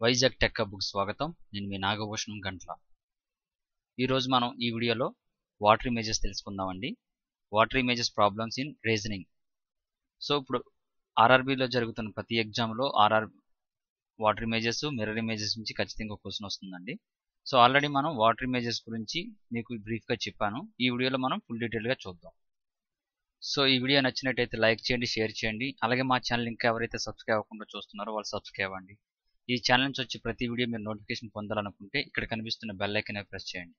Vizag tech book స్వాగతం నేను మీ నాగభూషణం గంట్ల ఈరోజు మనం ఈ వీడియోలో వాటర్ ఇమేజెస్ తెలుసుకుందామండి water images problems in reasoning so ఇప్పుడు ఆర్ఆర్బిలో జరుగుతున్న ప్రతి ఎగ్జామ్లో RR water images mirror images నుంచి ఖచ్చితంగా క్వశ్చన్ వస్తుందండి సో ఆల్రెడీ మనం వాటర్ ఇమేజెస్ గురించి మీకు బ్రీఫ్గా చెప్పాను ఈ వీడియోలో మనం ఫుల్ డీటెయిల్గా చూద్దాం సో ఈ వీడియో నచ్చినట్టయితే లైక్ చేయండి షేర్ చేయండి అలాగే మా ఛానల్ ఇంకా ఎవరైతే సబ్స్క్రైబ్ అవ్వకుండా చూస్తున్నారో వాళ్ళు సబ్స్క్రైబ్ అవ్వండి ఈ ఛానల్ నుంచి వచ్చే ప్రతి వీడియో మీరు నోటిఫికేషన్ పొందాలనుకుంటే ఇక్కడ కనిపిస్తున్న బెల్ ఐకన్ ప్రెస్ చేయండి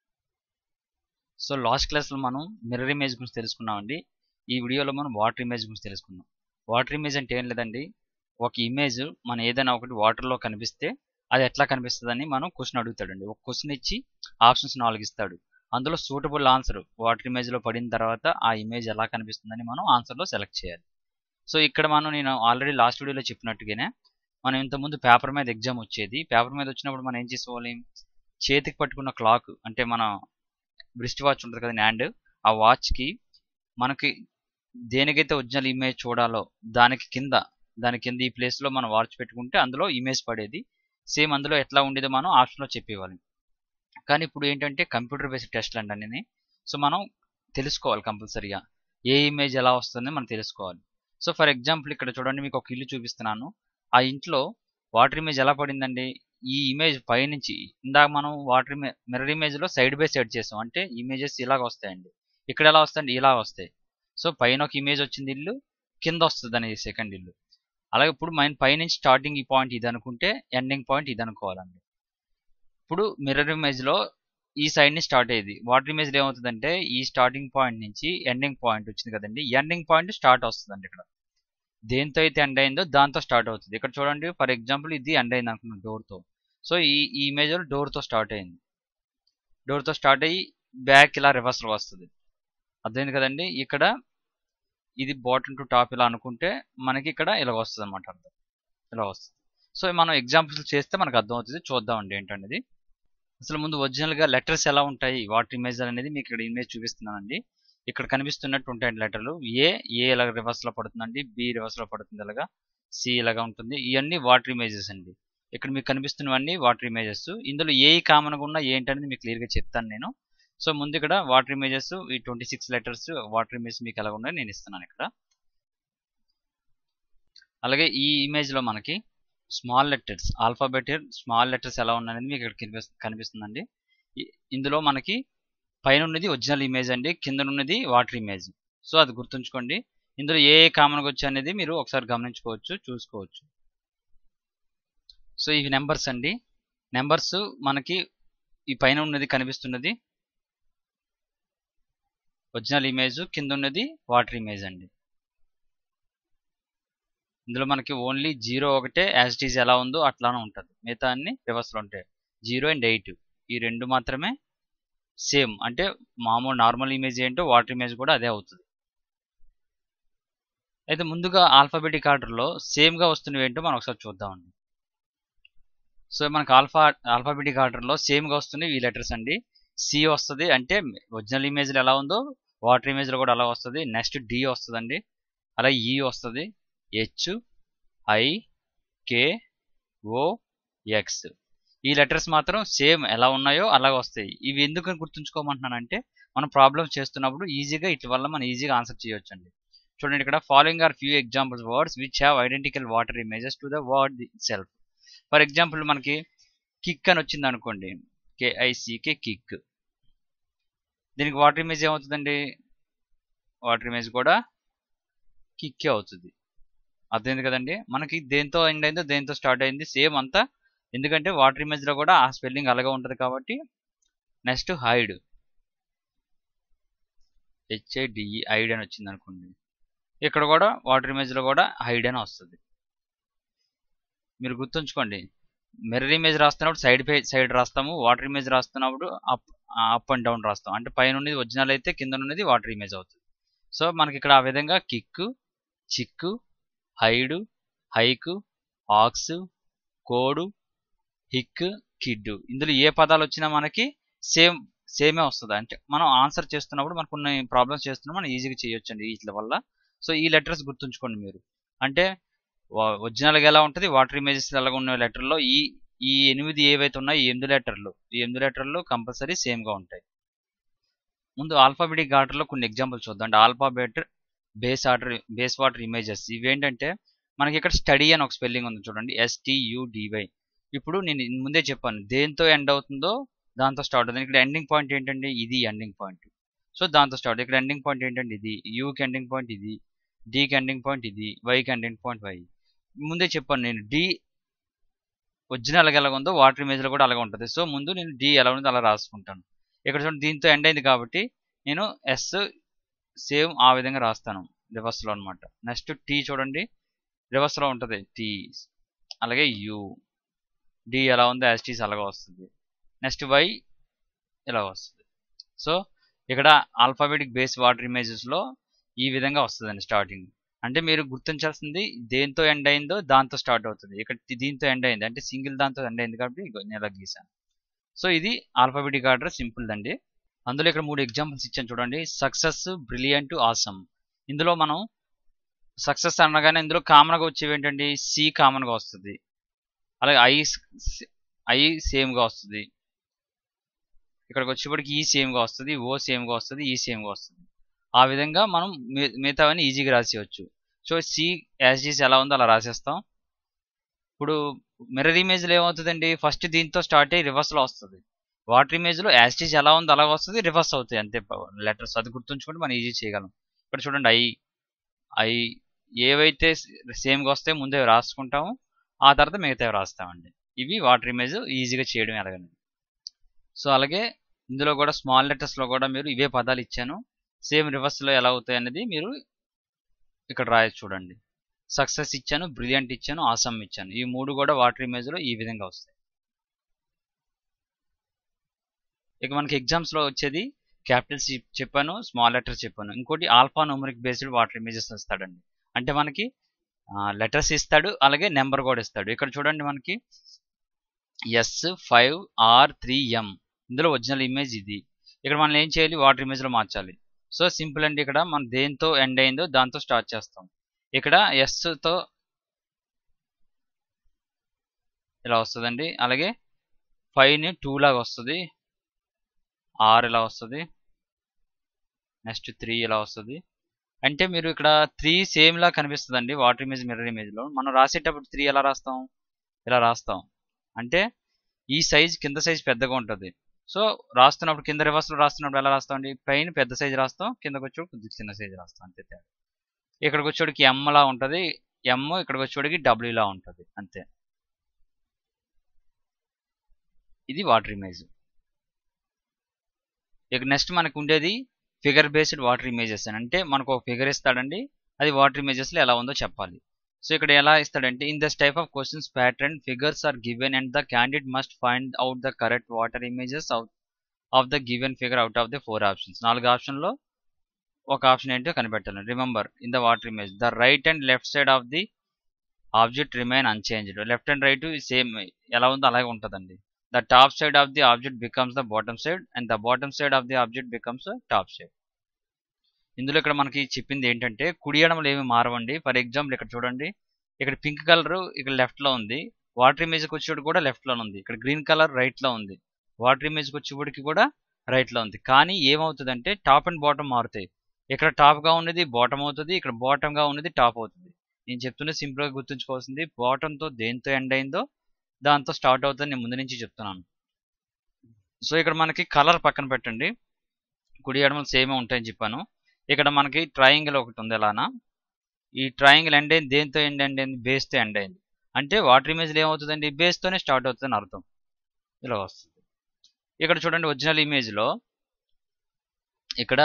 సో లాస్ట్ క్లాస్లో మనం మిర్రర్ ఇమేజ్ గురించి తెలుసుకున్నామండి ఈ వీడియోలో మనం వాటర్ ఇమేజ్ గురించి తెలుసుకున్నాం వాటర్ ఇమేజ్ అంటే ఏం లేదండి ఒక ఇమేజ్ మనం ఏదైనా ఒకటి వాటర్లో కనిపిస్తే అది ఎట్లా కనిపిస్తుందని మనం క్వశ్చన్ అడుగుతాడండి ఒక క్వశ్చన్ ఇచ్చి ఆప్షన్స్ నాలుగు ఇస్తాడు అందులో సూటబుల్ ఆన్సర్ వాటర్ ఇమేజ్లో పడిన తర్వాత ఆ ఇమేజ్ ఎలా కనిపిస్తుందని మనం ఆన్సర్లో సెలెక్ట్ చేయాలి సో ఇక్కడ మనం నేను ఆల్రెడీ లాస్ట్ వీడియోలో చెప్పినట్టుగానే మనం ఇంతకుముందు పేపర్ మీద ఎగ్జామ్ వచ్చేది పేపర్ మీద వచ్చినప్పుడు మనం ఏం చేసుకోవాలి చేతికి పట్టుకున్న క్లాక్ అంటే మన బ్రిస్ట్ వాచ్ ఉంటుంది కదా హ్యాండ్ ఆ వాచ్కి మనకి దేనికైతే ఒరిజినల్ ఇమేజ్ చూడాలో దానికి కింద దాని కింద ఈ ప్లేస్లో మనం వాచ్ పెట్టుకుంటే అందులో ఇమేజ్ పడేది సేమ్ అందులో ఎట్లా ఉండేదో మనం ఆప్షన్లో చెప్పేవాళ్ళం కానీ ఇప్పుడు ఏంటంటే కంప్యూటర్ బేస్డ్ టెస్ట్లు అండి అన్నీ సో మనం తెలుసుకోవాలి కంపల్సరీగా ఏ ఇమేజ్ ఎలా వస్తుందని మనం తెలుసుకోవాలి సో ఫర్ ఎగ్జాంపుల్ ఇక్కడ చూడండి మీకు ఒక ఇల్లు చూపిస్తున్నాను ఆ ఇంట్లో వాటర్ ఇమేజ్ ఎలా పడిందండి ఈ ఇమేజ్ పైనుంచి ఇందాక మనం వాటర్ ఇమేజ్ మిర్రర్ ఇమేజ్లో సైడ్ బై సైడ్ చేసాం అంటే ఇమేజెస్ ఇలాగ వస్తాయండి ఇక్కడ ఎలా వస్తాయండి ఇలా వస్తాయి సో పైన ఒక ఇమేజ్ వచ్చింది ఇల్లు కింద వస్తుంది అనేది సెకండ్ ఇల్లు అలాగే ఇప్పుడు మన పైనుంచి స్టార్టింగ్ ఈ పాయింట్ ఇది అనుకుంటే ఎండింగ్ పాయింట్ ఇది అనుకోవాలండి ఇప్పుడు మిర్రర్ ఇమేజ్లో ఈ సైడ్ ని స్టార్ట్ అయ్యేది వాటర్ ఇమేజ్ ఏమవుతుందంటే ఈ స్టార్టింగ్ పాయింట్ నుంచి ఎండింగ్ పాయింట్ వచ్చింది కదండి ఎండింగ్ పాయింట్ స్టార్ట్ వస్తుందండి ఇక్కడ దేంతో అయితే ఎండ్ అయిందో దాంతో స్టార్ట్ అవుతుంది ఇక్కడ చూడండి ఫర్ ఎగ్జాంపుల్ ఇది ఎండ్ అయింది అనుకున్నాం డోర్తో సో ఈ ఈ ఇమేజ్ డోర్తో స్టార్ట్ అయింది డోర్తో స్టార్ట్ అయ్యి బ్యాక్ ఇలా రివర్స్లో వస్తుంది అర్థమైంది కదండి ఇక్కడ ఇది బాటమ్ టు టాప్ ఇలా అనుకుంటే మనకి ఇక్కడ ఇలా వస్తుంది అనమాట అర్థం ఇలా వస్తుంది సో మనం ఎగ్జాంపుల్స్ చేస్తే మనకు అర్థమవుతుంది చూద్దామండి ఏంటనేది అసలు ముందు ఒరిజినల్గా లెటర్స్ ఎలా ఉంటాయి వాటర్ ఇమేజ్ అనేది మీకు ఇక్కడ ఇమేజ్ చూపిస్తున్నానండి ఇక్కడ కనిపిస్తున్నట్టు ఉంటాయండి లెటర్లు ఏ ఏ ఇలా రివర్స్లో పడుతుందండి బి రివర్స్లో పడుతుంది ఇలాగా సి ఇలాగా ఉంటుంది ఇవన్నీ వాటర్ ఇమేజెస్ అండి ఇక్కడ మీకు కనిపిస్తున్నవన్నీ వాటర్ ఇమేజెస్ ఇందులో ఏ కామన్గా ఉన్న ఏంటనేది మీకు క్లియర్గా చెప్తాను నేను సో ముందు ఇక్కడ వాటర్ ఇమేజెస్ ఈ twenty six letters water image మీకు ఎలా ఉన్నాయో నేను ఇస్తున్నాను ఇక్కడ అలాగే ఈ ఇమేజ్లో మనకి small letters alphabet small letters ఎలా ఉన్నాయనేది మీకు ఇక్కడ కనిపిస్తుందండి ఇందులో మనకి పైన ఉన్నది ఒరిజినల్ ఇమేజ్ అండి కింద ఉన్నది వాటర్ ఇమేజ్ సో అది గుర్తుంచుకోండి ఇందులో ఏ ఏ కామన్గా వచ్చి అనేది మీరు ఒకసారి గమనించుకోవచ్చు చూసుకోవచ్చు సో ఇవి నెంబర్స్ అండి నెంబర్స్ మనకి ఈ పైన ఉన్నది కనిపిస్తున్నది ఒరిజినల్ ఇమేజ్ కింద ఉన్నది వాటర్ ఇమేజ్ అండి ఇందులో మనకి ఓన్లీ జీరో ఒకటే యాజ్ ఇట్ ఈజ్ ఎలా ఉందో అట్లానే ఉంటుంది మిగతా అన్ని రివర్స్లో ఉంటాయి జీరో అండ్ ఎయిట్ ఈ రెండు మాత్రమే సేమ్ అంటే మామూలు నార్మల్ ఇమేజ్ ఏంటో వాటర్ ఇమేజ్ కూడా అదే అవుతుంది అయితే ముందుగా ఆల్ఫాబెటిక్ ఆర్డర్లో సేమ్గా వస్తున్నవి ఏంటో మనం ఒకసారి చూద్దామండి సో మనకు ఆల్ఫా ఆల్ఫాబెటిక్ ఆర్డర్లో సేమ్గా వస్తున్నాయి ఈ లెటర్స్ అండి సి వస్తుంది అంటే ఒరిజినల్ ఇమేజ్లో ఎలా ఉందో వాటర్ ఇమేజ్లో కూడా అలా వస్తుంది నెక్స్ట్ డి వస్తుందండి అలాగే ఈ వస్తుంది H I K O X E letters మాత్రం సేమ్ ఎలా ఉన్నాయో అలాగ వస్తాయి ఇవి ఎందుకు గుర్తుంచుకోమంటున్నానంటే మనం ప్రాబ్లమ్స్ చేస్తున్నప్పుడు ఈజీగా ఇట్ల వల్ల మనం ఈజీగా ఆన్సర్ చేయొచ్చు అండి చూడండి ఇక్కడ following are few examples words which have identical water images to the word self for example మనకి కిక్ అని వచ్చింది అనుకోండి కేఐసికే కిక్ దీనికి వాటర్ ఇమేజ్ ఏమవుతుందండి వాటర్ ఇమేజ్ కూడా కిక్కే అవుతుంది అర్థమైంది కదండి మనకి దేంతో ఎండ్ అయిందో దేంతో స్టార్ట్ అయింది సేమ్ అంతా ఎందుకంటే వాటర్ ఇమేజ్లో కూడా ఆ స్పెల్లింగ్ అలాగే ఉంటుంది కాబట్టి నెక్స్ట్ హైడ్ హెచ్ఏడిఈ హైడ్ అని వచ్చింది అనుకోండి ఇక్కడ కూడా వాటర్ ఇమేజ్లో కూడా హైడ్ అని వస్తుంది మీరు గుర్తుంచుకోండి మిర్రర్ ఇమేజ్ రాస్తున్నప్పుడు సైడ్ పే సైడ్ రాస్తాము వాటర్ ఇమేజ్ రాస్తున్నప్పుడు అప్ అప్ అండ్ డౌన్ రాస్తాం అంటే పైన ఉన్నది ఒరిజినల్ అయితే కింద ఉన్నది వాటర్ ఇమేజ్ అవుతుంది సో మనకి ఇక్కడ ఆ విధంగా kick chick hide hike ox code hick kid ఇందులో ఏ పదాలు వచ్చినా మనకి సేమ్ సేమే వస్తుంది అంటే మనం ఆన్సర్ చేస్తున్నప్పుడు మనకు కొన్ని ప్రాబ్లమ్స్ చేస్తున్నాం మనం ఈజీగా చేయొచ్చండి వీటి వల్ల సో ఈ లెటర్స్ గుర్తుంచుకోండి మీరు అంటే ఒరిజినల్గా ఎలా ఉంటుంది వాటర్ ఇమేజెస్ ఎలా ఉన్న లెటర్లో ఈ ఈ ఎనిమిది ఏవైతే ఉన్నాయో ఈ ఎనిమిది లెటర్లు ఈ ఎనిమిది లెటర్లు కంపల్సరీ సేమ్గా ఉంటాయి ముందు ఆల్ఫాబెటిక్ ఆర్డర్లో కొన్ని ఎగ్జాంపుల్స్ చూద్దాం అంటే alphabet base order base water images ఇవేంటంటే మనకి ఇక్కడ స్టడీ అని ఒక స్పెల్లింగ్ ఉంది చూడండి ఎస్టీయుడివై ఇప్పుడు నేను ముందే చెప్పాను దేంతో ఎండ్ అవుతుందో దాంతో స్టార్ట్ అవుతుంది ఇక్కడ ఎండింగ్ పాయింట్ ఏంటంటే ఇది ఎండింగ్ పాయింట్ సో దాంతో స్టార్ట్ ఇక్కడ ఎండింగ్ పాయింట్ ఏంటంటే ఇది యూకి ఎండింగ్ పాయింట్ ఇది డీకి ఎండింగ్ పాయింట్ ఇది వైకి ఎండింగ్ పాయింట్ వై ముందే చెప్పాను నేను డి ఒరిజినల్ ఎలా ఉందో వాటర్ ఇమేజ్లో కూడా అలాగే ఉంటుంది సో ముందు నేను డి ఎలా ఉందో అలా రాసుకుంటాను ఇక్కడ చూడండి దీంతో ఎండ్ అయింది కాబట్టి నేను ఎస్ సేమ్ ఆ విధంగా రాస్తాను రివర్స్లో అనమాట నెక్స్ట్ టీ చూడండి రివర్స్లో ఉంటుంది టీ అలాగే యు డి ఎలా ఉందో యాస్టీస్ అలాగే వస్తుంది నెక్స్ట్ వై ఇలా వస్తుంది సో ఇక్కడ ఆల్ఫాబెటిక్ బేస్ వాటర్ ఇమేజెస్లో ఈ విధంగా వస్తుందండి స్టార్టింగ్ అంటే మీరు గుర్తించాల్సింది దేంతో ఎండ్ అయిందో దాంతో స్టార్ట్ అవుతుంది ఇక్కడ దీంతో ఎండ్ అయింది అంటే సింగిల్ దాంతో ఎండ్ అయింది కాబట్టి నేను ఇలా గీసాను సో ఇది ఆల్ఫాబెటిక్ ఆర్డర్ సింపుల్ అండి అందులో ఇక్కడ మూడు ఎగ్జాంపుల్స్ ఇచ్చాను చూడండి సక్సెస్ బ్రిలియంట్ ఆసమ్ ఇందులో మనం సక్సెస్ అనగానే ఇందులో కామన్గా వచ్చేవి ఏంటండి సి కామన్గా వస్తుంది అలాగే ఐ ఐ సేమ్గా వస్తుంది ఇక్కడికి వచ్చేప్పటికి ఈ సేమ్గా వస్తుంది ఓ సేమ్గా వస్తుంది ఈ సేమ్గా వస్తుంది ఆ విధంగా మనం మిగతావన్నీ ఈజీగా రాసేయచ్చు సో సి యాస్జీస్ ఎలా ఉందో అలా రాసేస్తాం ఇప్పుడు మిర్రర్ ఇమేజ్లో ఏమవుతుందండి ఫస్ట్ దీంతో స్టార్ట్ అయ్యి రివర్స్లో వస్తుంది వాటర్ ఇమేజ్లో యాస్టీస్ ఎలా ఉందో అలా వస్తుంది రివర్స్ అవుతాయి అంతే లెటర్స్ అది గుర్తుంచుకుంటే మనం ఈజీ చేయగలం ఇక్కడ చూడండి ఐ ఐ ఏవైతే సేమ్గా వస్తే ముందే రాసుకుంటాము ఆ తర్వాత మిగతావి రాస్తామండి ఇవి వాటర్ ఇమేజ్ ఈజీగా చేయడం ఎలాగని సో అలాగే ఇందులో కూడా స్మాల్ లెటర్స్లో కూడా మీరు ఇవే పదాలు ఇచ్చాను సేమ్ రివర్స్లో ఎలా అవుతాయి అనేది మీరు ఇక్కడ రాయొచ్చు చూడండి సక్సెస్ ఇచ్చాను బ్రిలియంట్ ఇచ్చాను ఆసమ్ ఇచ్చాను ఈ మూడు కూడా వాటర్ ఇమేజ్లో ఈ విధంగా వస్తాయి ఇక మనకి ఎగ్జామ్స్లో వచ్చేది క్యాపిటల్స్ చెప్పాను స్మాల్ లెటర్స్ చెప్పాను ఇంకోటి alphanumeric based water images ఇస్తాడండి అంటే మనకి లెటర్స్ ఇస్తాడు అలాగే నెంబర్ కూడా ఇస్తాడు ఇక్కడ చూడండి మనకి S five R three M ఇందులో ఒరిజినల్ ఇమేజ్ ఇది ఇక్కడ మనం ఏం చేయాలి వాటర్ ఇమేజ్లో మార్చాలి సో సింపుల్ అండి ఇక్కడ మనం దేంతో ఎండ్ అయిందో దాంతో స్టార్ట్ చేస్తాం ఇక్కడ ఎస్తో ఇలా వస్తుందండి అలాగే ఫైవ్ని టూ లాగా వస్తుంది ఆర్ ఇలా వస్తుంది నెక్స్ట్ త్రీ ఇలా వస్తుంది అంటే మీరు ఇక్కడ త్రీ సేమ్ లా కనిపిస్తుందండి వాటర్ ఇమేజ్ మిర్రర్ ఇమేజ్లో మనం రాసేటప్పుడు త్రీ ఎలా రాస్తాం ఇలా రాస్తాం అంటే ఈ సైజ్ కింద సైజ్ పెద్దగా ఉంటుంది సో రాస్తున్నప్పుడు కింద రివర్స్లో రాస్తున్నప్పుడు ఎలా రాస్తామండి పైన పెద్ద సైజ్ రాస్తాం కిందకి వచ్చి కొద్దిగా చిన్న సైజ్ రాస్తాం అంతే తేడా ఇక్కడికి వచ్చేటికి ఎమ్ లా ఉంటుంది ఎమ్ ఇక్కడికి వచ్చేటికి డబ్ల్యూ లా ఉంటుంది అంతే ఇది వాటర్ ఇమేజ్ ఇక నెక్స్ట్ మనకు ఉండేది ఫిగర్ బేస్డ్ వాటర్ ఇమేజెస్ అని అంటే మనకు ఒక ఫిగర్ ఇస్తాడండి అది వాటర్ ఇమేజెస్లో ఎలా ఉందో చెప్పాలి సో ఇక్కడ ఎలా ఇస్తాడంటే in this type of questions pattern figures are given and the candidate must find out the correct water images of the given figure out of the four options నాలుగు ఆప్షన్లో ఒక ఆప్షన్ ఏంటో కనిపెట్టాలి remember in the water image the right and left side of the object remain unchanged left and right same ఎలా ఉందో అలాగే ఉంటుందండి the top side of the object becomes the bottom side and the bottom side of the object becomes top side ఇందులో ఇక్కడ మనకి చెప్పింది ఏంటంటే కుడి ఎడమలు ఏమి మారవండి ఫర్ ఎగ్జాంపుల్ ఇక్కడ చూడండి ఇక్కడ పింక్ కలర్ ఇక్కడ లెఫ్ట్ లో ఉంది వాటర్ ఇమేజ్కి వచ్చేటికి కూడా లెఫ్ట్ లో ఉంది ఇక్కడ గ్రీన్ కలర్ రైట్ లో ఉంది వాటర్ ఇమేజ్కి వచ్చేటికి కూడా రైట్ లో ఉంది కానీ ఏమవుతుందంటే టాప్ అండ్ బాటమ్ మారుతాయి ఇక్కడ టాప్ గా ఉన్నది బాటమ్ అవుతుంది ఇక్కడ బాటమ్ గా ఉన్నది టాప్ అవుతుంది నేను చెప్తున్న సింపుల్ గా గుర్తుంచుకోవాల్సింది బాటమ్ తో దేంతో ఎండ్ అయిందో దాంతో స్టార్ట్ అవుతుంది నేను ముందు నుంచి చెప్తున్నాను సో ఇక్కడ మనకి కలర్ పక్కన పెట్టండి కుడి ఎడమలు సేమే ఉంటాయని చెప్పాను ఇక్కడ మనకి ట్రయాంగిల్ ఒకటి ఉంది ఎలానా ఈ ట్రయాంగిల్ ఎండ్ అయింది దేంతో ఎండ్ ఎండ్ అయింది బేస్తో ఎండ్ అయింది అంటే వాటర్ ఇమేజ్లో ఏమవుతుందండి బేస్తోనే స్టార్ట్ అవుతుందని అర్థం ఇలా వస్తుంది ఇక్కడ చూడండి ఒరిజినల్ ఇమేజ్లో ఇక్కడ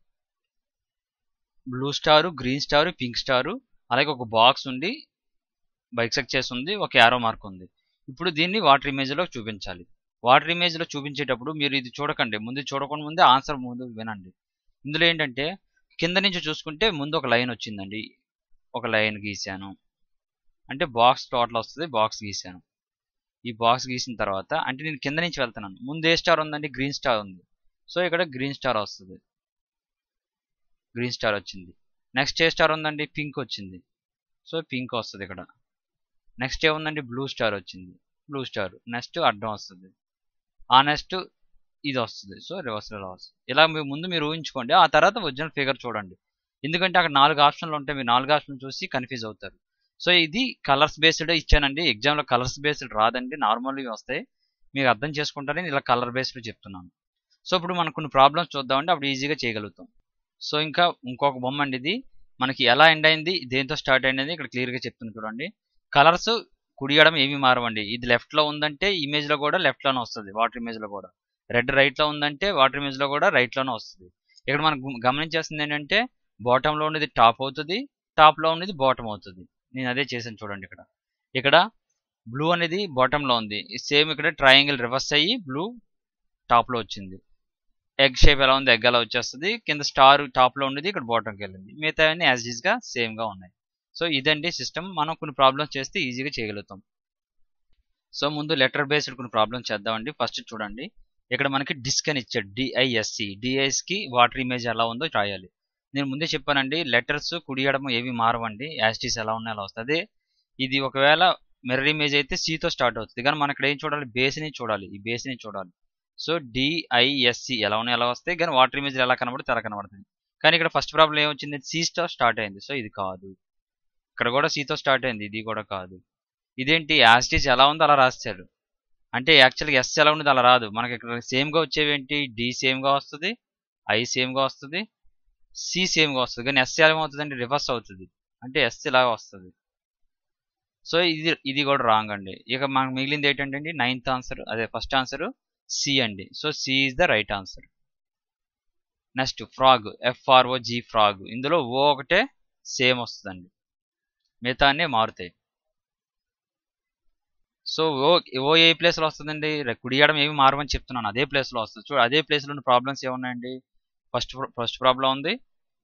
blue star green star pink star అలాగే ఒక బాక్స్ ఉండి బైక్సెక్ చేసి ఉంది ఒక యారో మార్క్ ఉంది ఇప్పుడు దీన్ని వాటర్ ఇమేజ్లో చూపించాలి వాటర్ ఇమేజ్లో చూపించేటప్పుడు మీరు ఇది చూడకండి ముందు చూడకుండా ముందే ఆన్సర్ ముందు వినండి ఇందులో ఏంటంటే కింద నుంచి చూసుకుంటే ముందు ఒక లైన్ వచ్చిందండి ఒక లైన్ గీసాను అంటే బాక్స్ టోటల్ వస్తుంది బాక్స్ గీసాను ఈ బాక్స్ గీసిన తర్వాత అంటే నేను కింద నుంచి వెళ్తున్నాను ముందు ఏ స్టార్ ఉందండి గ్రీన్ స్టార్ ఉంది సో ఇక్కడ గ్రీన్ స్టార్ వస్తుంది గ్రీన్ స్టార్ వచ్చింది నెక్స్ట్ ఏ స్టార్ ఉందండి పింక్ వచ్చింది సో పింక్ వస్తుంది ఇక్కడ నెక్స్ట్ ఏముందండి బ్లూ స్టార్ వచ్చింది బ్లూ స్టార్ నెక్స్ట్ అడ్డం వస్తుంది ఆ నెక్స్ట్ ఇది వస్తుంది సో రివర్స్ ఇలా వస్తుంది ఇలా మీ ముందు మీరు ఊహించుకోండి ఆ తర్వాత ఒరిజినల్ ఫిగర్ చూడండి ఎందుకంటే అక్కడ నాలుగు ఆప్షన్లు ఉంటాయి మీరు నాలుగు ఆప్షన్లు చూసి కన్ఫ్యూజ్ అవుతారు సో ఇది కలర్స్ బేస్డ్ ఇచ్చానండి ఎగ్జామ్లో కలర్స్ బేస్డ్ రాదండి నార్మల్గా వస్తాయి మీరు అర్థం చేసుకుంటారని ఇలా కలర్ బేస్డ్ చెప్తున్నాను సో ఇప్పుడు మనం కొన్ని ప్రాబ్లమ్స్ చూద్దామంటే అప్పుడు ఈజీగా చేయగలుగుతాం సో ఇంకా ఇంకొక బొమ్మ అండి ఇది మనకి ఎలా ఎండ్ అయింది దేంతో స్టార్ట్ అయింది ఇక్కడ క్లియర్గా చెప్తుంది చూడండి కలర్స్ కుడియడం ఏమి మారవండి ఇది లెఫ్ట్లో ఉందంటే ఇమేజ్లో కూడా లెఫ్ట్లోనే వస్తుంది వాటర్ ఇమేజ్లో కూడా రెడ్ రైట్లో ఉందంటే వాటర్ ఇమేజ్లో కూడా రైట్లోనే వస్తుంది ఇక్కడ మనం గమనించాల్సింది ఏంటంటే బాటంలో ఉన్నది టాప్ అవుతుంది టాప్లో ఉన్నది బాటమ్ అవుతుంది నేను అదే చేశాను చూడండి ఇక్కడ ఇక్కడ బ్లూ అనేది బాటంలో ఉంది సేమ్ ఇక్కడ ట్రయాంగిల్ రివర్స్ అయ్యి బ్లూ టాప్లో వచ్చింది ఎగ్ షేప్ ఎలా ఉంది ఎగ్ ఎలా వచ్చేస్తుంది కింద స్టార్ టాప్లో ఉండేది ఇక్కడ బాటంకి వెళ్ళింది మిగతా అన్ని యాజ్ ఈజ్గా సేమ్గా ఉన్నాయి సో ఇదండి సిస్టమ్ మనం కొన్ని ప్రాబ్లమ్స్ చేస్తే ఈజీగా చేయగలుగుతాం సో ముందు లెటర్ బేస్డ్ కొన్ని ప్రాబ్లమ్స్ చేద్దామండి ఫస్ట్ చూడండి ఇక్కడ మనకి డిస్క్ అని ఇచ్చాడు డిఐఎస్సి డిఐఎస్కి వాటర్ ఇమేజ్ ఎలా ఉందో రాయాలి నేను ముందే చెప్పానండి లెటర్స్ కుడియడం ఏవి మారవండి యాస్టీస్ ఎలా ఉన్నాయి అలా వస్తుంది ఇది ఒకవేళ మిర్రర్ ఇమేజ్ అయితే సితో స్టార్ట్ అవుతుంది కానీ మనం ఇక్కడ ఏం చూడాలి బేస్ని చూడాలి ఈ బేస్ని చూడాలి సో డిఐఎస్సి ఎలా ఉన్నాయి ఎలా వస్తాయి కానీ వాటర్ ఇమేజ్ ఎలా కనబడితే ఎలా కనబడుతుంది కానీ ఇక్కడ ఫస్ట్ ప్రాబ్లం ఏమొచ్చింది సితో స్టార్ట్ అయింది సో ఇది కాదు ఇక్కడ కూడా సితో స్టార్ట్ అయింది ఇది కూడా కాదు ఇదేంటి యాస్టీస్ ఎలా ఉందో అలా రాస్తాడు అంటే యాక్చువల్గా ఎస్ ఎలా ఉండదు అలా రాదు మనకి ఇక్కడ సేమ్గా వచ్చేవి ఏంటి డి సేమ్గా వస్తుంది ఐ సేమ్గా వస్తుంది సి సేమ్గా వస్తుంది కానీ ఎస్ ఏమవుతుందండి రివర్స్ అవుతుంది అంటే ఎస్ ఇలాగా వస్తుంది సో ఇది ఇది కూడా రాంగ్ అండి ఇక మనకు మిగిలింది ఏంటంటే నైన్త్ ఆన్సర్ అదే ఫస్ట్ ఆన్సర్ సి అండి so C is the right answer next frog F R O G frog ఇందులో ఓ ఒకటే సేమ్ వస్తుందండి మిగతా అన్నీ మారుతాయి సో ఓ ఓ ఏ ప్లేస్లో వస్తుందండి కుడియడం ఏమి మారమని చెప్తున్నాను అదే ప్లేస్లో వస్తుంది చూడు అదే ప్లేస్లో ఉన్న ప్రాబ్లమ్స్ ఏమున్నాయండి ఫస్ట్ ఫస్ట్ ప్రాబ్లం ఉంది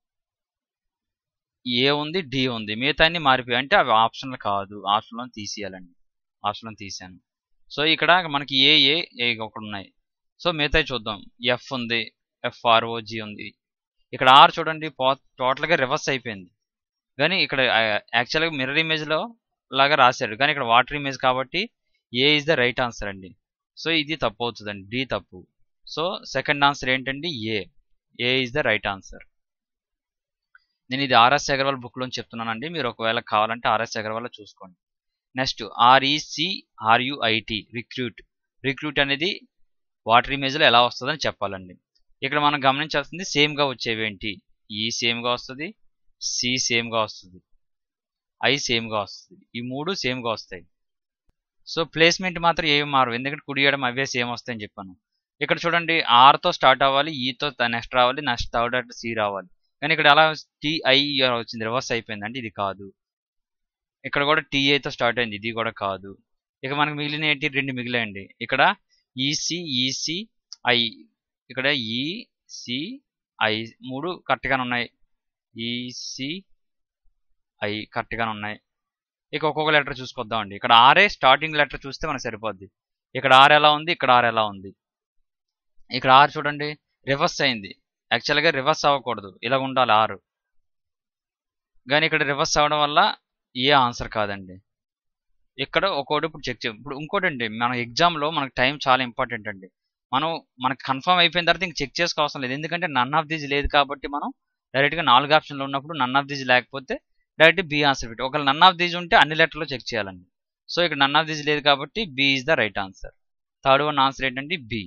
ఏ ఉంది డి ఉంది మిగతా అన్ని మారిపోయాయి అంటే అవి ఆప్షన్లు కాదు ఆప్షన్లో తీసేయాలండి ఆప్షన్లో తీసాను సో ఇక్కడ మనకి ఏ ఏ ఏ ఒకటి ఉన్నాయి సో మిగతా చూద్దాం ఎఫ్ ఉంది ఎఫ్ఆర్ఓజి ఉంది ఇక్కడ ఆర్ చూడండి టోటల్గా రివర్స్ అయిపోయింది కానీ ఇక్కడ యాక్చువల్గా మిర్రర్ ఇమేజ్లో లాగా రాశాడు కానీ ఇక్కడ వాటర్ ఇమేజ్ కాబట్టి A is the right answer అండి సో ఇది తప్పు అవుతుందండి డి తప్పు సో సెకండ్ ఆన్సర్ ఏంటండి A A is the right answer నేను ఇది ఆర్ఎస్ అగర్వాల్ బుక్లో చెప్తున్నానండి మీరు ఒకవేళ కావాలంటే ఆర్ఎస్ అగర్వాల్ చూసుకోండి next R E C R U I T recruit recruit అనేది వాటర్ ఇమేజ్లో ఎలా వస్తుందని చెప్పాలండి ఇక్కడ మనం గమనించాల్సింది సేమ్గా వచ్చేవి ఏంటి ఈ సేమ్గా వస్తుంది సి సేమ్గా వస్తుంది ఐ సేమ్గా వస్తుంది ఈ మూడు సేమ్గా వస్తాయి సో ప్లేస్మెంట్ మాత్రం ఏమి మారు ఎందుకంటే కుడియడం అవే సేమ్ వస్తాయని చెప్పాను ఇక్కడ చూడండి ఆర్తో స్టార్ట్ అవ్వాలి ఈతో నెక్స్ట్ రావాలి నెక్స్ట్ థర్డ్ సి రావాలి కానీ ఇక్కడ అలా టిఐ వచ్చింది రివర్స్ అయిపోయింది అంటే ఇది కాదు ఇక్కడ కూడా టీఏతో స్టార్ట్ అయింది ఇది కూడా కాదు ఇక మనకు మిగిలిన ఏంటి రెండు మిగిలాయండి ఇక్కడ ఈసి ఈసి ఐ ఇక్కడ ఈసి ఐ మూడు కరెక్ట్గానే ఉన్నాయి ఈసి ఐ కరెక్ట్గానే ఉన్నాయి ఇక ఒక్కొక్క లెటర్ చూసుకొద్దామండి ఇక్కడ ఆర్ఏ స్టార్టింగ్ లెటర్ చూస్తే మనకు సరిపోద్ది ఇక్కడ ఆర్ ఎలా ఉంది ఇక్కడ ఆర్ ఎలా ఉంది ఇక్కడ ఆర్ చూడండి రివర్స్ అయింది యాక్చువల్గా రివర్స్ అవ్వకూడదు ఇలా ఉండాలి ఆరు కానీ ఇక్కడ రివర్స్ అవ్వడం వల్ల ఏ ఆన్సర్ కాదండి ఇక్కడ ఒక్కోటి ఇప్పుడు చెక్ చే ఇప్పుడు ఇంకోటి అండి మన ఎగ్జామ్లో మనకు టైం చాలా ఇంపార్టెంట్ అండి మనం మనకు కన్ఫర్మ్ అయిపోయిన తర్వాత ఇంక చెక్ చేసుకోవాల్సిన లేదు ఎందుకంటే నన్ ఆఫ్ దీస్ లేదు కాబట్టి మనం డైరెక్ట్గా నాలుగు ఆప్షన్లు ఉన్నప్పుడు నన్ ఆఫ్ దీస్ లేకపోతే డైరెక్ట్ బి ఆన్సర్ పెట్టి ఒకవేళ నన్ ఆఫ్ దీస్ ఉంటే అన్ని లెటర్లో చెక్ చేయాలండి సో ఇక్కడ నన్ ఆఫ్ దీస్ లేదు కాబట్టి B is the right answer third one answer ఏంటంటే బి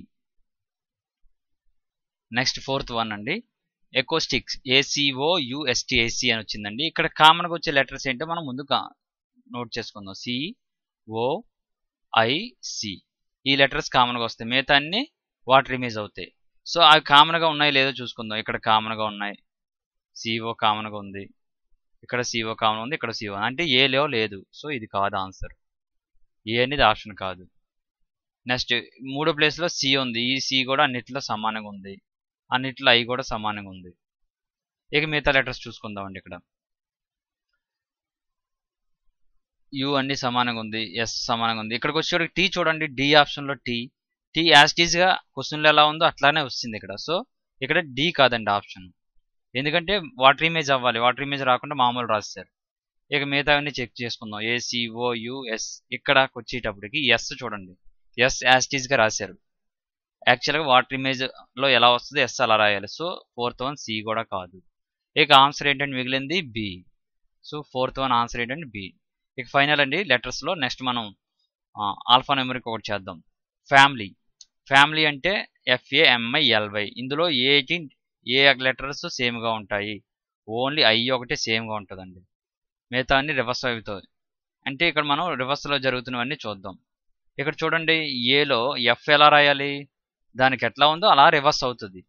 నెక్స్ట్ ఫోర్త్ వన్ అండి ఎకోస్టిక్స్ ఏసీఓ యుఎస్టిఏసి అని వచ్చిందండి ఇక్కడ కామన్గా వచ్చే లెటర్స్ ఏంటో మనం ముందు నోట్ చేసుకుందాం C O I C E letters కామన్గా వస్తాయి మిగతా అన్ని వాటర్ ఇమేజ్ అవుతాయి సో అవి కామన్గా ఉన్నాయి లేదో చూసుకుందాం ఇక్కడ కామన్గా ఉన్నాయి సిఓ కామన్గా ఉంది ఇక్కడ సిఓ కామన్ ఉంది ఇక్కడ సిఓ అంటే ఏ లేవో లేదు సో ఇది కాదు ఆన్సర్ ఏ అనేది ఆప్షన్ కాదు నెక్స్ట్ మూడో ప్లేస్లో సి ఉంది ఈ సి కూడా అన్నిట్లో సమానంగా ఉంది అన్నిట్లో ఐ కూడా సమానంగా ఉంది ఇక మిగతా లెటర్స్ చూసుకుందామండి ఇక్కడ యు అన్ని సమానంగా ఉంది ఎస్ సమానంగా ఉంది ఇక్కడికి వచ్చేటికి టీ చూడండి డి ఆప్షన్లో టీ టీ యాజ్ టీజ్గా క్వశ్చన్లో ఎలా ఉందో అట్లానే వచ్చింది ఇక్కడ సో ఇక్కడ డి కాదండి ఆప్షన్ ఎందుకంటే వాటర్ ఇమేజ్ అవ్వాలి వాటర్ ఇమేజ్ రాకుండా మామూలు రాస్తారు ఇక మిగతావన్నీ చెక్ చేసుకుందాం ఏసీఓయుఎస్ ఇక్కడకి వచ్చేటప్పటికి ఎస్ చూడండి ఎస్ యాస్టీస్గా రాశారు యాక్చువల్గా వాటర్ ఇమేజ్లో ఎలా వస్తుంది ఎస్ అలా రాయాలి సో ఫోర్త్ వన్ సి కూడా కాదు ఇక ఆన్సర్ ఏంటంటే మిగిలింది B so fourth one answer ఏంటంటే బి ఇక ఫైనల్ అండి లెటర్స్లో నెక్స్ట్ మనం ఆల్ఫా నెంబర్కి ఒకటి చేద్దాం ఫ్యామిలీ ఫ్యామిలీ అంటే ఎఫ్ఏఎంఐఎల్వై ఇందులో ఎయిటీన్ ఏ లెటర్స్ సేమ్గా ఉంటాయి ఓన్లీ ఐ ఒకటే సేమ్గా ఉంటుందండి మిగతా అన్ని రివర్స్ అవుతుంది అంటే ఇక్కడ మనం రివర్స్లో జరుగుతున్నవన్నీ చూద్దాం ఇక్కడ చూడండి ఏలో ఎఫ్ ఎలా రాయాలి దానికి ఎట్లా ఉందో అలా రివర్స్ అవుతుంది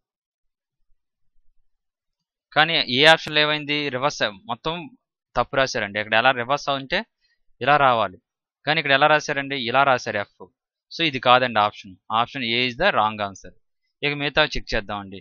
కానీ ఏ ఆప్షన్లో ఏమైంది రివర్స్ మొత్తం తప్పు రాశారండి ఇక్కడ ఎలా రివర్స్ అవుంటే ఇలా రావాలి కానీ ఇక్కడ ఎలా రాశారండి ఇలా రాశారు ఎఫ్ సో ఇది కాదండి option option A is the wrong answer ఇక మిగతా చెక్ చేద్దామండి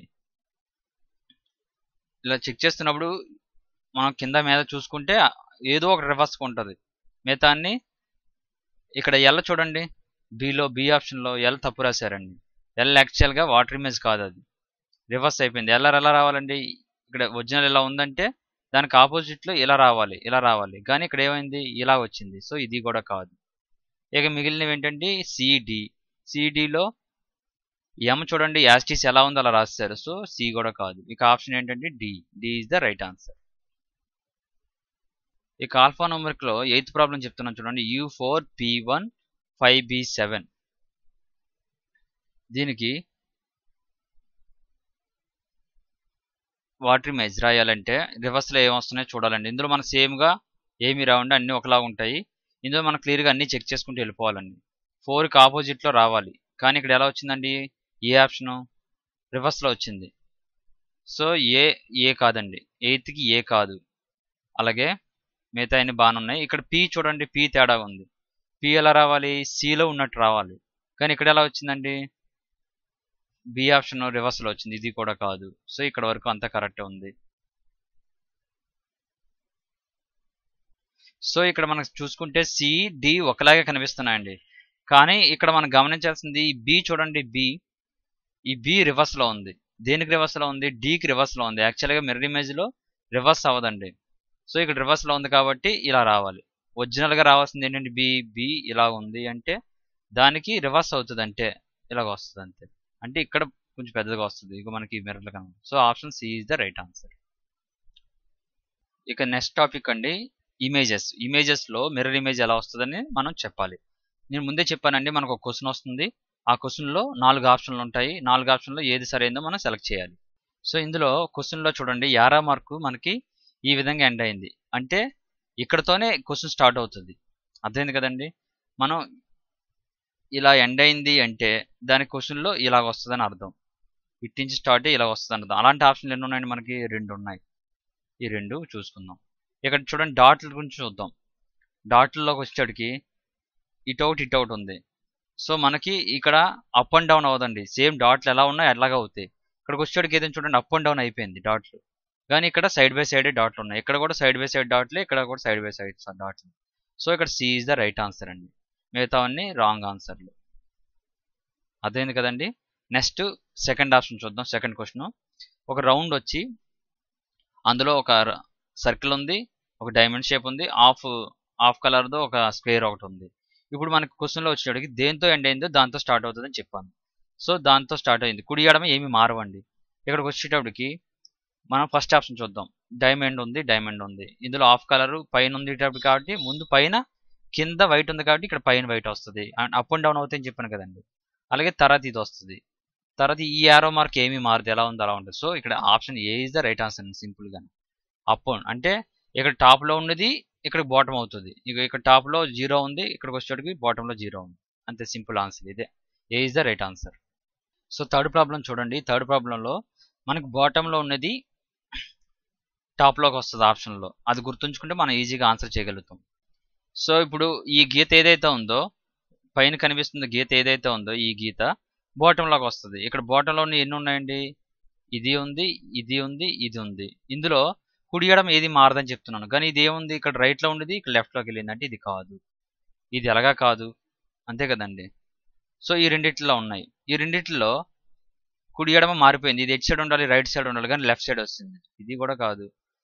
ఇలా చెక్ చేస్తున్నప్పుడు మనం కింద మీద చూసుకుంటే ఏదో ఒక రివర్స్ ఉంటుంది మిగతా అన్ని ఇక్కడ ఎల్ చూడండి బిలో బి ఆప్షన్లో ఎల్ తప్పు రాశారండి ఎల్ యాక్చువల్గా వాటర్ ఇమేజ్ కాదు అది రివర్స్ అయిపోయింది ఎల్ఆర్ ఎలా రావాలండి ఇక్కడ ఒరిజినల్ ఎలా ఉందంటే దానికి ఆపోజిట్లో ఇలా రావాలి ఇలా రావాలి కానీ ఇక్కడ ఏమైంది ఇలా వచ్చింది సో ఇది కూడా కాదు ఇక మిగిలినవి ఏంటంటే సిడి సిడిలో ఎం చూడండి యాస్టీస్ ఎలా ఉందో అలా రాస్తారు సో సి కూడా కాదు ఇక ఆప్షన్ ఏంటంటే D D is the right answer ఇక ఆల్ఫా లో ఎయిత్ ప్రాబ్లం చెప్తున్నాను చూడండి U four P one five B seven దీనికి వాటర్ ఇమేజ్ రాయాలంటే రివర్స్లో ఏమొస్తున్నాయో చూడాలండి ఇందులో మన సేమ్గా ఏమి రావండి అన్నీ ఒకలా ఉంటాయి ఇందులో మనం క్లియర్గా అన్నీ చెక్ చేసుకుంటూ వెళ్ళిపోవాలండి ఫోర్కి ఆపోజిట్లో రావాలి కానీ ఇక్కడ ఎలా వచ్చిందండి ఏ ఆప్షను రివర్స్లో వచ్చింది సో ఏ ఏ కాదండి ఎయిత్కి ఏ కాదు అలాగే మిగతా అన్ని బాగానే ఉన్నాయి ఇక్కడ పి చూడండి పి తేడా ఉంది పి ఎలా రావాలి సిలో ఉన్నట్టు రావాలి కానీ ఇక్కడ ఎలా వచ్చిందండి బి ఆప్షన్ రివర్స్లో వచ్చింది ఇది కూడా కాదు సో ఇక్కడ వరకు అంతా కరెక్ట్ ఉంది సో ఇక్కడ మనకు చూసుకుంటే సి డి ఒకలాగే కనిపిస్తున్నాయండి కానీ ఇక్కడ మనం గమనించాల్సింది ఈ బి చూడండి బి ఈ బి రివర్స్లో ఉంది దేనికి రివర్స్లో ఉంది డికి రివర్స్లో ఉంది యాక్చువల్గా మిర్రర్ ఇమేజ్లో రివర్స్ అవ్వదండి సో ఇక్కడ రివర్స్లో ఉంది కాబట్టి ఇలా రావాలి ఒరిజినల్గా రావాల్సింది ఏంటంటే బి బి ఇలా ఉంది అంటే దానికి రివర్స్ అవుతుంది అంటే ఇలాగ వస్తుంది అంతే అంటే ఇక్కడ కొంచెం పెద్దగా వస్తుంది ఇక మనకి మిర్రర్లు కనుక so option C is the right answer ఇక నెక్స్ట్ టాపిక్ అండి ఇమేజెస్ ఇమేజెస్లో మిర్రర్ ఇమేజ్ ఎలా వస్తుందని మనం చెప్పాలి నేను ముందే చెప్పానండి మనకు ఒక క్వశ్చన్ వస్తుంది ఆ క్వశ్చన్లో నాలుగు ఆప్షన్లు ఉంటాయి నాలుగు ఆప్షన్లో ఏది సరైందో మనం సెలెక్ట్ చేయాలి సో ఇందులో క్వశ్చన్లో చూడండి యారా మార్కు మనకి ఈ విధంగా ఎండ్ అయింది అంటే ఇక్కడతోనే క్వశ్చన్ స్టార్ట్ అవుతుంది అర్థమైంది కదండి మనం ఇలా ఎండ్ అయింది అంటే దాని క్వశ్చన్లో ఇలాగ వస్తుందని అర్థం ఇటు నుంచి స్టార్ట్ ఇలా వస్తుంది అర్థం అలాంటి ఆప్షన్లు ఎన్ని ఉన్నాయండి మనకి రెండు ఉన్నాయి ఈ రెండు చూసుకుందాం ఇక్కడ చూడండి డాట్ల గురించి చూద్దాం డాట్లలోకి వచ్చేటికి ఇట్ అవుట్ ఇట్ అవుట్ ఉంది సో మనకి ఇక్కడ అప్ అండ్ డౌన్ అవ్వదండి సేమ్ డాట్లు ఎలా ఉన్నాయి అలాగే అవుతాయి ఇక్కడికి వచ్చేటికి ఏదైనా చూడండి అప్ అండ్ డౌన్ అయిపోయింది డాట్లు కానీ ఇక్కడ సైడ్ బై సైడ్ డాట్లు ఉన్నాయి ఇక్కడ కూడా సైడ్ బై సైడ్ డాట్లే ఇక్కడ కూడా సైడ్ బై సైడ్ డాట్లు సో ఇక్కడ C is the right answer అండి మిగతావన్నీ రాంగ్ ఆన్సర్లు అదేంది కదండి నెక్స్ట్ సెకండ్ ఆప్షన్ చూద్దాం సెకండ్ క్వశ్చన్ ఒక రౌండ్ వచ్చి అందులో ఒక సర్కిల్ ఉంది ఒక డైమండ్ షేప్ ఉంది ఆఫ్ ఆఫ్ కలర్తో ఒక స్క్వేర్ ఒకటి ఉంది ఇప్పుడు మనకి క్వశ్చన్లో వచ్చేటికి దేంతో ఎండ్ అయిందో దాంతో స్టార్ట్ అవుతుందని చెప్పాను సో దాంతో స్టార్ట్ అయింది కుడి ఎడమ ఏమి మారవండి ఇక్కడికి వచ్చేటప్పటికి మనం ఫస్ట్ ఆప్షన్ చూద్దాం డైమండ్ ఉంది డైమండ్ ఉంది ఇందులో ఆఫ్ కలర్ పైన ఉంది కాబట్టి ముందు పైన కింద వైట్ ఉంది కాబట్టి ఇక్కడ పైన వైట్ వస్తుంది అండ్ అప్ అండ్ డౌన్ అవుతాయని చెప్పాను కదండి అలాగే తర్వాత ఇది వస్తుంది తర్వాత ఈ యారో మార్క్ ఏమి మారుతుంది ఎలా ఉంది అలా ఉంటుంది సో ఇక్కడ option A is the right answer సింపుల్గా అప్ అంటే ఇక్కడ టాప్లో ఉన్నది ఇక్కడ బాటమ్ అవుతుంది ఇక ఇక్కడ టాప్లో జీరో ఉంది ఇక్కడికి వచ్చేటికి బాటంలో జీరో ఉంది అంతే సింపుల్ ఆన్సర్ ఇదే A is the right answer so third problem చూడండి థర్డ్ ప్రాబ్లంలో మనకి బాటంలో ఉన్నది టాప్లోకి వస్తుంది ఆప్షన్లో అది గుర్తుంచుకుంటే మనం ఈజీగా ఆన్సర్ చేయగలుగుతాం సో ఇప్పుడు ఈ గీత ఏదైతే ఉందో పైన కనిపిస్తున్న గీత ఏదైతే ఉందో ఈ గీత బాటంలోకి వస్తుంది ఇక్కడ బాటంలో ఉన్న ఎన్ని ఉన్నాయండి ఇది ఉంది ఇది ఉంది ఇది ఉంది ఇందులో కుడియడం ఏది మారదని చెప్తున్నాను కానీ ఇది ఏముంది ఇక్కడ రైట్లో ఉండేది ఇక్కడ లెఫ్ట్లోకి వెళ్ళింది అంటే ఇది కాదు ఇది ఎలాగా కాదు అంతే కదండి సో ఈ రెండిట్లో ఉన్నాయి ఈ రెండిట్లో కుడి ఎడమ మారిపోయింది ఇది ఎట్ సైడ్ ఉండాలి రైట్ సైడ్ ఉండాలి కానీ లెఫ్ట్ సైడ్ వస్తుంది ఇది కూడా కాదు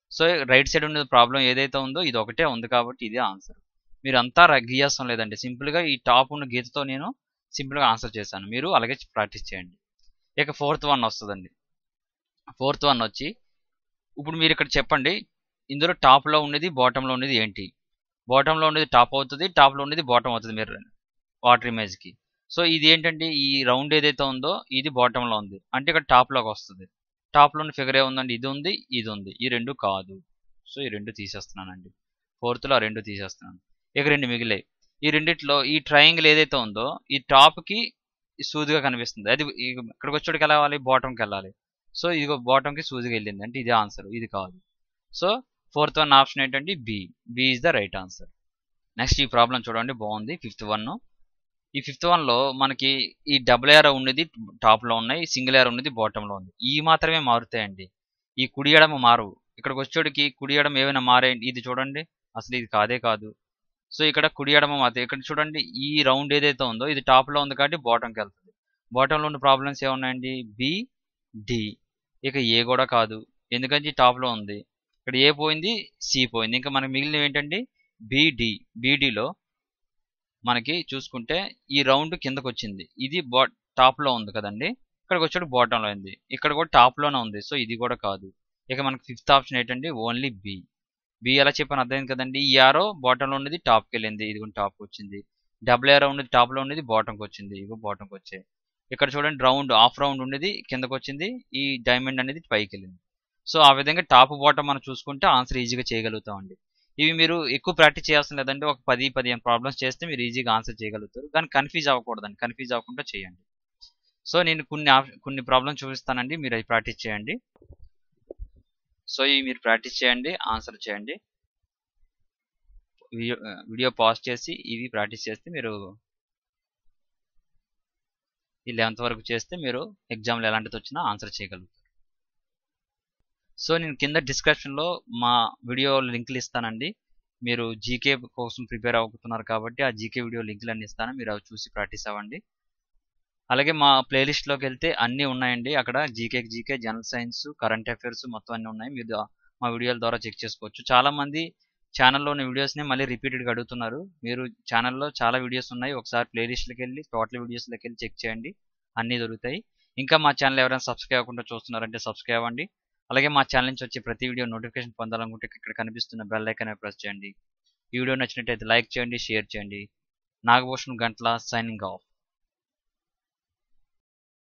సో రైట్ సైడ్ ఉన్న ప్రాబ్లం ఏదైతే ఉందో ఇది ఒకటే ఉంది కాబట్టి ఇదే ఆన్సర్ మీరు అంతా ర- గీయవసరం లేదండి సింపుల్గా ఈ టాప్ ఉన్న గీతతో నేను సింపుల్గా ఆన్సర్ చేశాను మీరు అలాగే ప్రాక్టీస్ చేయండి ఇక ఫోర్త్ వన్ వస్తుందండి ఫోర్త్ వన్ వచ్చి ఇప్పుడు మీరు ఇక్కడ చెప్పండి ఇందులో టాప్లో ఉన్నది బాటంలో ఉన్నది ఏంటి బాటంలో ఉన్నది టాప్ అవుతుంది టాప్లో ఉన్నది బాటం అవుతుంది మీరు వాటర్ ఇమేజ్కి సో ఇది ఏంటంటే ఈ రౌండ్ ఏదైతే ఉందో ఇది బాటంలో ఉంది అంటే ఇక్కడ టాప్లోకి వస్తుంది టాప్లో ఉన్న ఫిగర్ ఏముందండి ఇది ఉంది ఇది ఉంది ఈ రెండు కాదు సో ఈ రెండు తీసేస్తున్నానండి ఫోర్త్లో ఆ రెండు తీసేస్తున్నాను ఇక రెండు మిగిలాయి ఈ రెండిట్లో ఈ ట్రయాంగిల్ ఏదైతే ఉందో ఈ టాప్కి సూదిగా కనిపిస్తుంది అది ఇక ఇక్కడికి వచ్చేటికి వెళ్ళాలి బాటంకి వెళ్ళాలి సో ఇదిగో బాటంకి సూదిగా వెళ్ళింది అంటే ఇదే ఆన్సర్ ఇది కాదు సో ఫోర్త్ వన్ ఆప్షన్ ఏంటంటే B B is the right answer next ఈ ప్రాబ్లం చూడండి బాగుంది ఫిఫ్త్ వన్ ఈ ఫిఫ్త్ వన్ లో మనకి ఈ డబుల్ ఏరో ఉన్నది టాప్ లో ఉన్నాయి సింగిల్ ఏరో ఉన్నది బాటమ్ లో ఉంది ఈ మాత్రమే మారుతాయండి ఈ కుడి ఎడమ మారవు ఇక్కడికి వచ్చేటికి కుడి ఎడమ ఏమైనా మారాయండి ఇది చూడండి అసలు ఇది కాదే కాదు సో ఇక్కడ కుడి ఎడమ మారుతాయి ఇక్కడ చూడండి ఈ రౌండ్ ఏదైతే ఉందో ఇది టాప్ లో ఉంది కాబట్టి బాటంకి వెళ్తుంది బాటంలో ఉన్న ప్రాబ్లమ్స్ ఏమున్నాయండి బి డి ఇక ఏ కూడా కాదు ఎందుకంటే టాప్ లో ఉంది ఇక్కడ ఏ పోయింది సి పోయింది ఇంకా మనకి మిగిలినవి ఏంటంటే బిడి బీడీలో మనకి చూసుకుంటే ఈ రౌండ్ కిందకు వచ్చింది ఇది బా టాప్ లో ఉంది కదండి ఇక్కడికి వచ్చాడు బాటమ్ లో ఉంది ఇక్కడ కూడా టాప్ లోనే ఉంది సో ఇది కూడా కాదు ఇక మనకి ఫిఫ్త్ ఆప్షన్ ఏంటంటే ఓన్లీ బి బి ఎలా చెప్పాను అర్థమైంది కదండి ఈ ఆరో బాటమ్ లో ఉన్నది టాప్కి వెళ్ళింది ఇది కూడా టాప్కి వచ్చింది డబుల్ ఆరో ఉన్నది టాప్ లో ఉన్నది బాటంకి వచ్చింది ఇగో బాటంకి వచ్చాయి ఇక్కడ చూడండి రౌండ్ హాఫ్ రౌండ్ ఉండేది కిందకు వచ్చింది ఈ డైమండ్ అనేది పైకి వెళ్ళింది సో ఆ విధంగా టాప్ బాటమ్ మనం చూసుకుంటే ఆన్సర్ ఈజీగా చేయగలుగుతామండి ఇవి మీరు ఎక్కువ ప్రాక్టీస్ చేయాల్సిన లేదంటే ఒక పది పదిహేను ప్రాబ్లమ్స్ చేస్తే మీరు ఈజీగా ఆన్సర్ చేయగలుగుతారు కానీ కన్ఫ్యూజ్ అవ్వకూడదండి కన్ఫ్యూజ్ అవ్వకుండా చేయండి సో నేను కొన్ని ఆప్- కొన్ని ప్రాబ్లమ్స్ చూపిస్తానండి మీరు అవి ప్రాక్టీస్ చేయండి సో ఇవి మీరు ప్రాక్టీస్ చేయండి ఆన్సర్ చేయండి వీడియో వీడియో పాజ్ చేసి ఇవి ప్రాక్టీస్ చేస్తే మీరు ఈ లెవెన్త్ వరకు చేస్తే మీరు ఎగ్జామ్లో ఎలాంటిది వచ్చినా ఆన్సర్ చేయగలుగుతారు సో నేను కింద డిస్క్రిప్షన్లో మా వీడియో లింకులు ఇస్తానండి మీరు జీకే కోసం ప్రిపేర్ అవుతున్నారు కాబట్టి ఆ జీకే వీడియో లింకులు అన్ని ఇస్తాను మీరు అవి చూసి ప్రాక్టీస్ అవ్వండి అలాగే మా ప్లేలిస్ట్లోకి వెళ్తే అన్నీ ఉన్నాయండి అక్కడ GK GK general science current affairs మొత్తం అన్నీ ఉన్నాయి మీరు దా- మా వీడియోల ద్వారా చెక్ చేసుకోవచ్చు చాలా మంది ఛానల్లో ఉన్న వీడియోస్ని మళ్ళీ రిపీటెడ్గా అడుగుతున్నారు మీరు ఛానల్లో చాలా వీడియోస్ ఉన్నాయి ఒకసారి ప్లేలిస్ట్లోకి వెళ్ళి టోటల్ వీడియోస్లోకి వెళ్ళి చెక్ చేయండి అన్నీ దొరుకుతాయి ఇంకా మా ఛానల్ ఎవరైనా సబ్స్క్రైబ్ అవ్వకుండా చూస్తున్నారంటే సబ్స్క్రైబ్ అవ్వండి అలాగే మా ఛానల్ నుంచి వచ్చే ప్రతి వీడియో నోటిఫికేషన్ పొందాలనుకుంటే ఇక్కడ కనిపిస్తున్న బెల్ ఐకాన్ ప్రెస్ చేయండి ఈ వీడియో నచ్చినట్టయితే లైక్ చేయండి షేర్ చేయండి నాగభూషణ్ గంట్ల సైనింగ్ ఆఫ్